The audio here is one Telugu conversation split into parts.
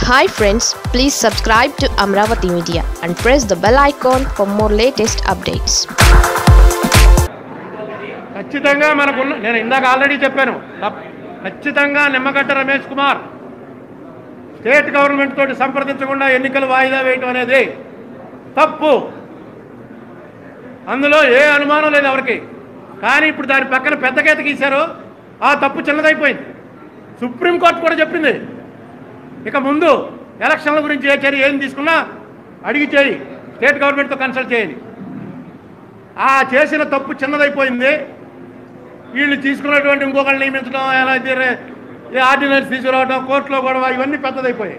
hi friends please subscribe to Amaravati media and press the bell icon for more latest updates ఖచ్చితంగా మనకున్న నేను ఇందాక ఆల్రెడీ చెప్పాను తప్- ఖచ్చితంగా నిమ్మగడ్డ రమేష్ కుమార్ స్టేట్ గవర్నమెంట్ తోటి సంప్రదించకుండా ఎన్నికలు వాయిదా వేయటం అనేది తప్పు అందులో ఏ అనుమానం లేదు ఎవరికి కానీ ఇప్పుడు దాని పక్కన పెద్ద గీత గీశారు ఆ తప్పు చిన్నదైపోయింది సుప్రీంకోర్టు కూడా చెప్పింది ఇక ముందు ఎలక్షన్ల గురించి ఏ చర్య ఏం తీసుకున్నా అడిగి చేయి స్టేట్ గవర్నమెంట్తో కన్సల్ట్ చేయాలి ఆ చేసిన తప్పు చిన్నదైపోయింది వీళ్ళు తీసుకున్నటువంటి ఇంకొకరిని నియమించడం ఎలా అయితే రే- ఈ ఆర్డినెన్స్ తీసుకురావడం కోర్టులో గొడవ ఇవన్నీ పెద్దదైపోయాయి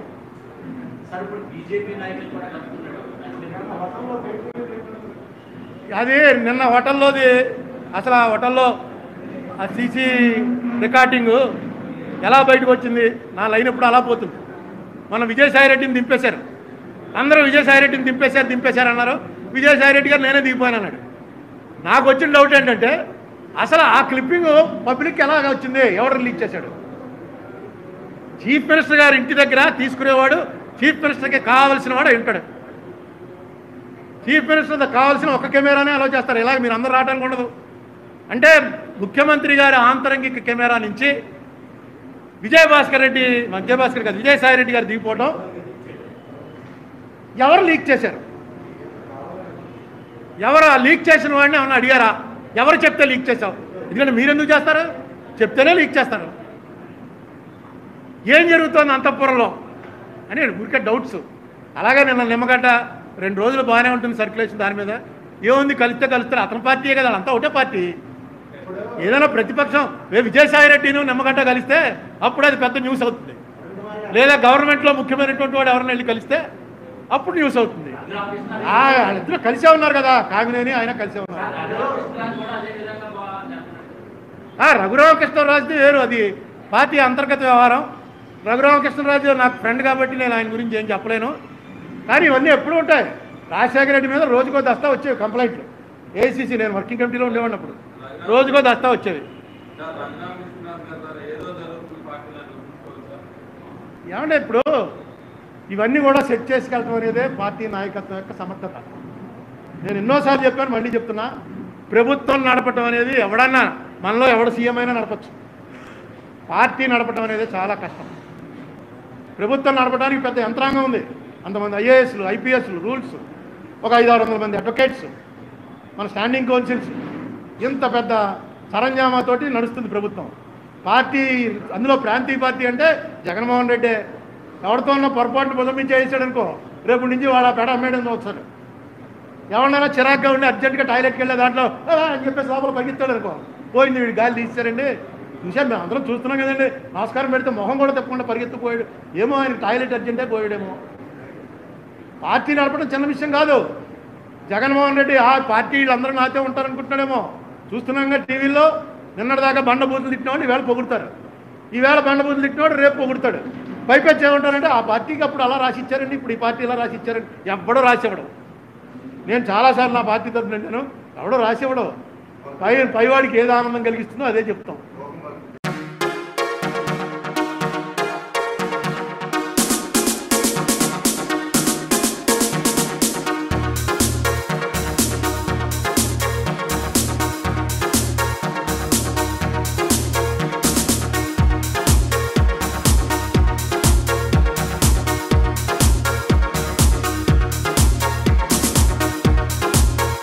అది నిన్న హోటల్లోది అసలు ఆ హోటల్లో ఆ సీసీ రికార్డింగు ఎలా బయటకు వచ్చింది నా లైన్ ఎప్పుడు అలా పోతుంది మన విజయసాయి రెడ్డిని దింపేశారు అందరూ విజయసాయి రెడ్డిని దింపేశారు దింపేశారు అన్నారు విజయసాయి రెడ్డి గారు నేనే దిగిపోయాను అన్నాడు నాకు వచ్చిన డౌట్ ఏంటంటే అసలు ఆ క్లిప్పింగ్ పబ్లిక్ ఎలా వచ్చింది ఎవరు రిలీజ్ చేశాడు చీఫ్ మినిస్టర్ గారి ఇంటి దగ్గర తీసుకునేవాడు చీఫ్ మినిస్టర్కి కావాల్సిన వాడు అయి ఉంటాడు చీఫ్ మినిస్టర్ కావాల్సిన ఒక కెమెరానే అలో చేస్తారు ఇలాగ మీరు అందరూ రావడానికి ఉండదు అంటే ముఖ్యమంత్రి గారి ఆంతరంగిక కెమెరా నుంచి విజయభాస్కర్ రెడ్డి విజయభాస్కర్ గారు విజయసాయి రెడ్డి గారు దిగిపోవడం ఎవరు లీక్ చేశారు ఎవరు ఆ లీక్ చేసిన వాడిని ఏమన్నా అడిగారా ఎవరు చెప్తే లీక్ చేశావు ఎందుకంటే మీరెందుకు చేస్తారు చెప్తేనే లీక్ చేస్తారు ఏం జరుగుతోంది అంతఃపురంలో అని ఊరికే డౌట్స్ అలాగే నిన్న నిమ్మగడ్డ రెండు రోజులు బాగానే ఉంటుంది సర్క్యులేషన్ దాని మీద ఏముంది కలిస్తే కలుస్తారు అతని పార్టీయే కదా అంతా ఒకటే పార్టీ ఏదైనా ప్రతిపక్షం ఏ విజయసాయి రెడ్డిను నిమ్మగడ్డ కలిస్తే అప్పుడు అది పెద్ద న్యూస్ అవుతుంది లేదా గవర్నమెంట్లో ముఖ్యమైనటువంటి వాడు ఎవరైనా వెళ్ళి కలిస్తే అప్పుడు న్యూస్ అవుతుంది ఆ, వాళ్ళిద్దరూ కలిసే ఉన్నారు కదా కామినేని ఆయన కలిసే ఉన్నారు ఆ, రఘురామకృష్ణరాజుది వేరు అది పార్టీ అంతర్గత వ్యవహారం రఘురామకృష్ణరాజు నాకు ఫ్రెండ్ కాబట్టి నేను ఆయన గురించి ఏం చెప్పలేను కానీ ఇవన్నీ ఎప్పుడు ఉంటాయి రాజశేఖర రెడ్డి మీద రోజుకో దస్తా వచ్చేవి కంప్లైంట్లు ఏసీసీ నేను వర్కింగ్ కమిటీలో ఉండేవాడినప్పుడు రోజుకో దస్తా వచ్చేవి ఏమంటే ఇప్పుడు ఇవన్నీ కూడా సెట్ చేసుకెళ్ళడం అనేదే పార్టీ నాయకత్వం యొక్క సమర్థత నేను ఎన్నోసార్లు చెప్పాను మళ్ళీ చెప్తున్నా ప్రభుత్వం నడపటం అనేది ఎవడన్నా మనలో ఎవడ సీఎం అయినా నడపచ్చు పార్టీ నడపటం అనేది చాలా కష్టం ప్రభుత్వం నడపడానికి పెద్ద యంత్రాంగం ఉంది అంతమంది ఐఏఎస్లు ఐపీఎస్లు రూల్స్ ఒక ఐదు ఆరు వందల మంది అడ్వకేట్స్ మన స్టాండింగ్ కౌన్సిల్స్ ఇంత పెద్ద సరంజామాతోటి నడుస్తుంది ప్రభుత్వం పార్టీ అందులో ప్రాంతీయ పార్టీ అంటే జగన్మోహన్ రెడ్డి ఎవరితో ఉన్న పొరపాటును బుధమించి చేసాడు అనుకో రేపు నుంచి వాడు ఆ పెడ అమ్మేయడం ఒకసారి ఎవరినైనా చిరాగ్గా ఉండి అర్జెంట్గా టాయిలెట్కి వెళ్ళే దాంట్లో "ఆ" అని చెప్పేసి లోపల పగిస్తాడు అనుకో పోయింది వీడు గాలి తీసారండి చూసా మేము అందరం చూస్తున్నాం కదండి నమస్కారం పెడితే మొహం కూడా తప్పకుండా పరిగెత్తుకుపోయాడు ఏమో ఆయన టాయిలెట్ అర్జెంటే పోయాడేమో పార్టీ నడపడం చిన్న విషయం కాదు జగన్మోహన్ రెడ్డి ఆ పార్టీ అందరూ నాతో ఉంటారనుకుంటున్నాడేమో చూస్తున్నాంగా టీవీలో నిన్నటిదాకా బండ బూతులు తిట్టినవాడు ఈవేళ పొగుడతారు ఈవేళ బండ బూతులు తిట్టినవాడు రేపు పొగుడతాడు పైపెచ్చి ఏమంటారంటే ఆ పార్టీకి అప్పుడు అలా రాసి ఇచ్చారండి ఇప్పుడు ఈ పార్టీ ఇలా రాసి ఇచ్చారండి ఎవ్వడో రాసివ్వడం నేను చాలాసార్లు నా పార్టీ తరఫున నేను ఎవడో రాసివ్వడం పై పైవాడికి ఏది ఆనందం కలిగిస్తుందో అదే చెప్తాం